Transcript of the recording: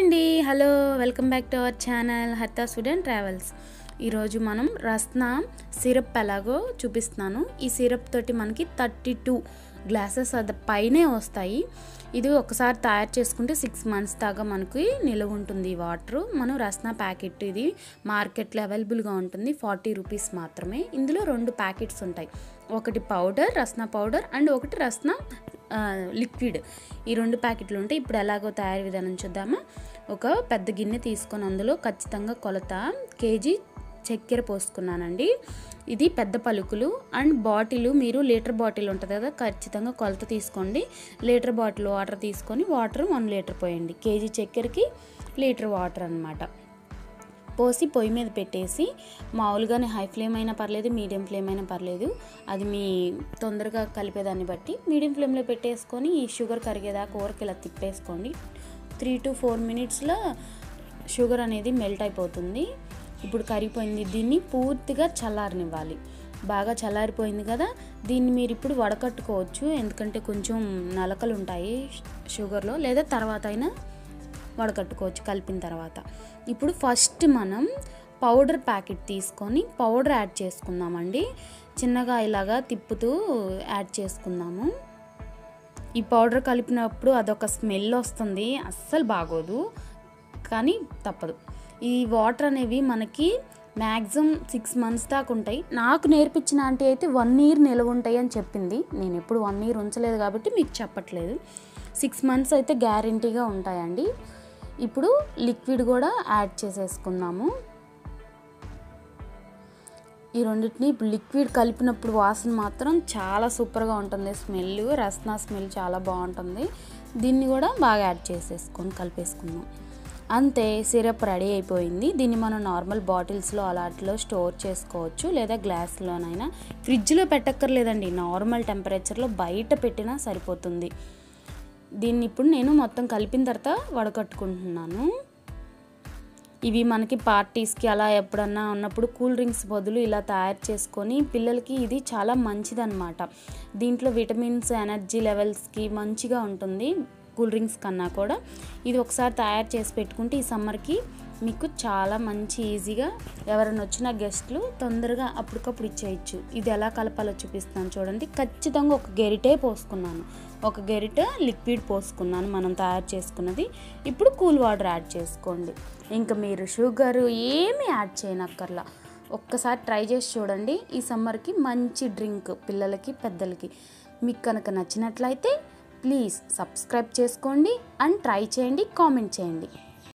అండి hello welcome back to our channel హర్తా student travels ఈరోజు మనం రస్న సిరప్ ఎలాగో చూపిస్తున్నాను ఈ సిరప్ తోటి మనకి థర్టీ టూ గ్లాసెస్ అది పైనే వస్తాయి ఇది ఒకసారి తయారు చేసుకుంటే సిక్స్ మంత్స్ దాకా మనకి నిలువ ఉంటుంది ఈ వాటర్ మనం రస్నా ప్యాకెట్ ఇది మార్కెట్లో అవైలబుల్గా ఉంటుంది ఫార్టీ రూపీస్ మాత్రమే ఇందులో రెండు ప్యాకెట్స్ ఉంటాయి ఒకటి పౌడర్ రస్నా పౌడర్ అండ్ ఒకటి రస్నా ఆ, లిక్విడ్ ఈ రెండు ప్యాకెట్లు ఉంటాయి ఇప్పుడు ఎలాగో తయారీ విధానం చూద్దామా ఒక పెద్ద గిన్నె తీసుకొని అందులో ఖచ్చితంగా కొలత కేజీ చక్కెర పోసుకున్నానండి ఇది పెద్ద పలుకులు అండ్ బాటిల్ మీరు లీటర్ బాటిల్ ఉంటుంది కదా ఖచ్చితంగా కొలత తీసుకోండి లీటర్ బాటిల్ వాటర్ తీసుకొని వాటర్ వన్ లీటర్ పోయండి కేజీ చక్కెరకి లీటర్ వాటర్ అన్నమాట పోసి పొయ్యి మీద పెట్టేసి మామూలుగానే హై ఫ్లేమ్ అయినా పర్లేదు మీడియం ఫ్లేమ్ అయినా పర్లేదు అది మీ తొందరగా కలిపేదాన్ని బట్టి మీడియం ఫ్లేమ్లో పెట్టేసుకొని ఈ షుగర్ కరిగేదాకా ఊరికి ఇలా తిప్పేసుకోండి త్రీ టు ఫోర్ మినిట్స్లో షుగర్ అనేది మెల్ట్ అయిపోతుంది ఇప్పుడు కరిగిపోయింది దీన్ని పూర్తిగా చల్లారనివ్వాలి బాగా చల్లారిపోయింది కదా దీన్ని మీరు ఇప్పుడు వడకట్టుకోవచ్చు ఎందుకంటే కొంచెం నలకలు ఉంటాయి షుగర్లో లేదా తర్వాత అయినా వడకట్టుకోవచ్చు కలిపిన తర్వాత ఇప్పుడు ఫస్ట్ మనం పౌడర్ ప్యాకెట్ తీసుకొని పౌడర్ యాడ్ చేసుకుందామండి చిన్నగా ఇలాగా తిప్పుతూ యాడ్ చేసుకుందాము ఈ పౌడర్ కలిపినప్పుడు అదొక స్మెల్ వస్తుంది అస్సలు బాగోదు కానీ తప్పదు ఈ వాటర్ అనేవి మనకి మ్యాక్సిమం సిక్స్ మంత్స్ దాకా ఉంటాయి నాకు నేర్పించిన ఆంటీ అయితే వన్ ఇయర్ నిలవ ఉంటాయి అని చెప్పింది నేను ఎప్పుడు వన్ ఇయర్ ఉంచలేదు కాబట్టి మీకు చెప్పట్లేదు సిక్స్ మంత్స్ అయితే గ్యారంటీగా ఉంటాయండి ఇప్పుడు లిక్విడ్ కూడా యాడ్ చేసేసుకుందాము ఈ రెండింటిని ఇప్పుడు లిక్విడ్ కలిపినప్పుడు వాసన మాత్రం చాలా సూపర్గా ఉంటుంది స్మెల్ రస్నా స్మెల్ చాలా బాగుంటుంది దీన్ని కూడా బాగా యాడ్ చేసేసుకొని కలిపేసుకుందాం అంతే సిరప్ రెడీ అయిపోయింది దీన్ని మనం నార్మల్ బాటిల్స్లో అలాంటిలో స్టోర్ చేసుకోవచ్చు లేదా గ్లాస్లోనైనా ఫ్రిడ్జ్లో పెట్టక్కర్లేదండి నార్మల్ టెంపరేచర్లో బయట పెట్టినా సరిపోతుంది దీన్ని ఇప్పుడు నేను మొత్తం కలిపిన తర్వాత వడకట్టుకుంటున్నాను ఇవి మనకి పార్టీస్కి అలా ఎప్పుడన్నా ఉన్నప్పుడు కూల్ డ్రింక్స్ బదులు ఇలా తయారు చేసుకొని పిల్లలకి ఇది చాలా మంచిదన్నమాట దీంట్లో విటమిన్స్ ఎనర్జీ లెవెల్స్కి మంచిగా ఉంటుంది కూల్ డ్రింక్స్ కన్నా కూడా ఇది ఒకసారి తయారు చేసి పెట్టుకుంటే ఈ సమ్మర్కి మీకు చాలా మంచి ఈజీగా ఎవరైనా వచ్చిన గెస్ట్లు తొందరగా అప్పటికప్పుడు ఇచ్చేయచ్చు ఇది ఎలా కలపాలో చూపిస్తాను చూడండి ఖచ్చితంగా ఒక గెరిటే పోసుకున్నాను ఒక గెరిట లిక్విడ్ పోసుకున్నాను మనం తయారు చేసుకున్నది ఇప్పుడు కూల్ వాటర్ యాడ్ చేసుకోండి ఇంకా మీరు షుగర్ ఏమీ యాడ్ చేయనక్కర్లా ఒక్కసారి ట్రై చేసి చూడండి ఈ సమ్మర్కి మంచి డ్రింక్ పిల్లలకి పెద్దలకి మీకు కనుక నచ్చినట్లయితే ప్లీజ్ సబ్స్క్రైబ్ చేసుకోండి అండ్ ట్రై చేయండి కామెంట్ చేయండి